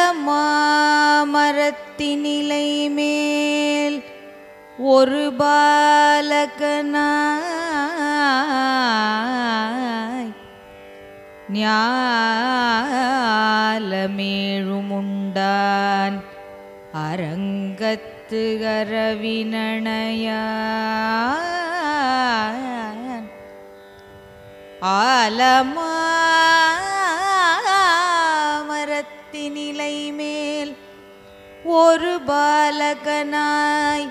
மாமரத்தினிலை மேல் ஒரு பாலகனாய் ஞாலமேழுமுண்டான் அரங்கத்து அரவினணையான் ஆலமாமரத்தினிலை மேல் ஒரு பாலகனாய்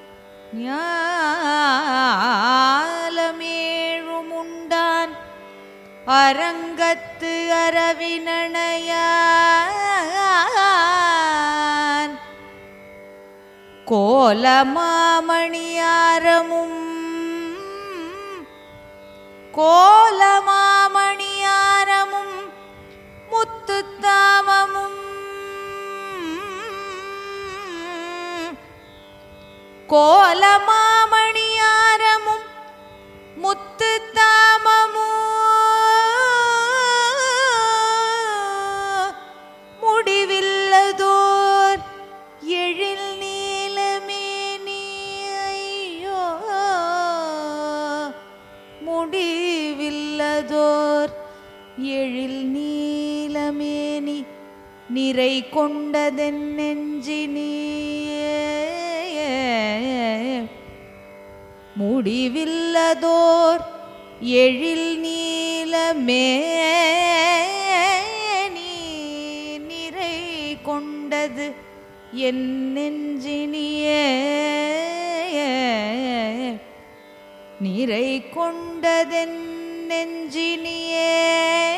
ஞாலமேழுமுண்டான் அரங்கத்து அரவினணையான் கோலமாமணியாரமும் கோலமாமணியாரமும் முத்துத்தாமமும் கோலமாமணியாரமும் முத்துத்தாமமும் முடிவில்லதோர் எழில் நீலமேனி ஐயோ முடிவில்லதோர் எழில் நீலமேனி நிறை கொண்டதென் நெஞ்சினியே முடிவில்லதோர் எழில் நீலமேனி நிறை கொண்டது என் நெஞ்சினியே நிறை கொண்டதென் நெஞ்சினியே